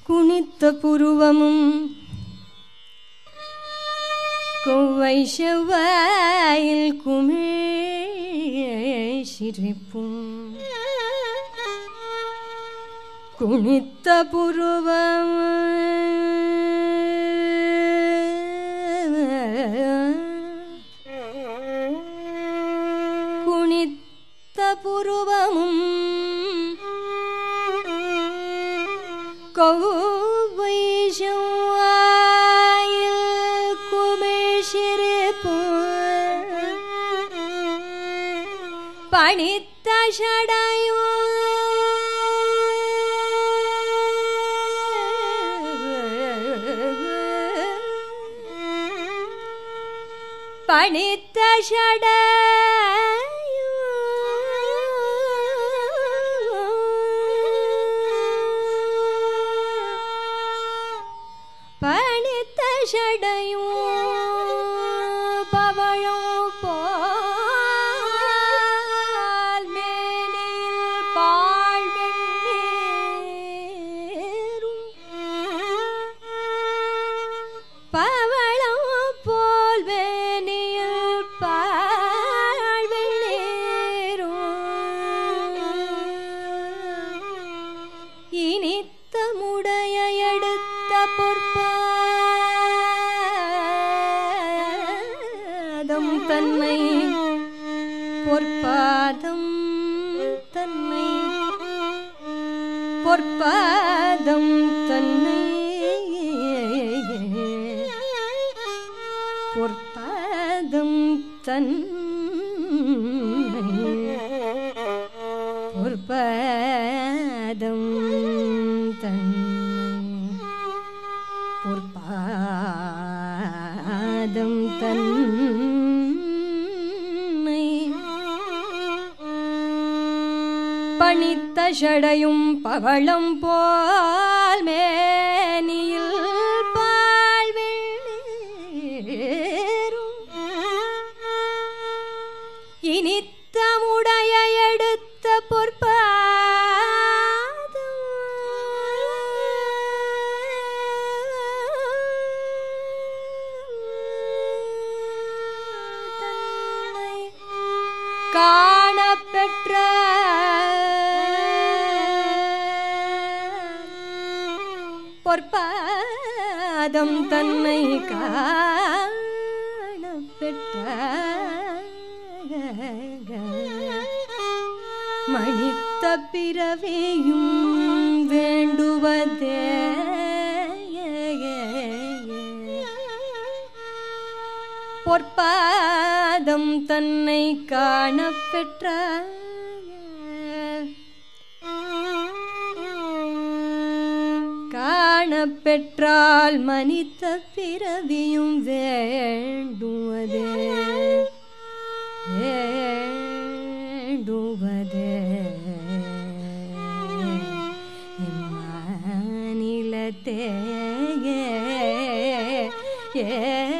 குனித்த புருவமும் கொவ்வை செவ்வாயில் குமிழ் சிரிப்பும் குனித்த புருவம் குனித்த புருவமும் கொவ்வை செவ்வாயில் குமிழ் சிரிப்பும் பணித்த ஷடையோ பணித்த ஷடையோ பணித்த ஷடையோ பவழம் போல் மேனில் பாழ்வெண்ணீரும் பவளம் போல் வேணியில் பாழ்வெண்ணீரும் இனித்த முடைய எடுத்த பொற்பாதம் தன்னை பொற்பாதம் தன்னை பொற்பாதம் தன்னை பொற்பாதம் தன்னை பொற்பாதம் தன்னை பொற்பாதம் தன்னை பணித்த ஷடையும் பவளம் போல் மேனியில் பாழ்வெள்ளேரும் இனித்த முடைய எடுத்த பொற்பாதம் தன்னை காணப்பெற்ற பொற்பாதம் தன்னை காணப்பெற்ற மணித்த பிறவியும் வேண்டுவதே பொற்பாதம் தன்னை காணப்பெற்ற காணப்பெற்றால் மனித பிறவியும் வேண்டுவதே வேண்டுவதே இம்மாநிலத்தே ஏ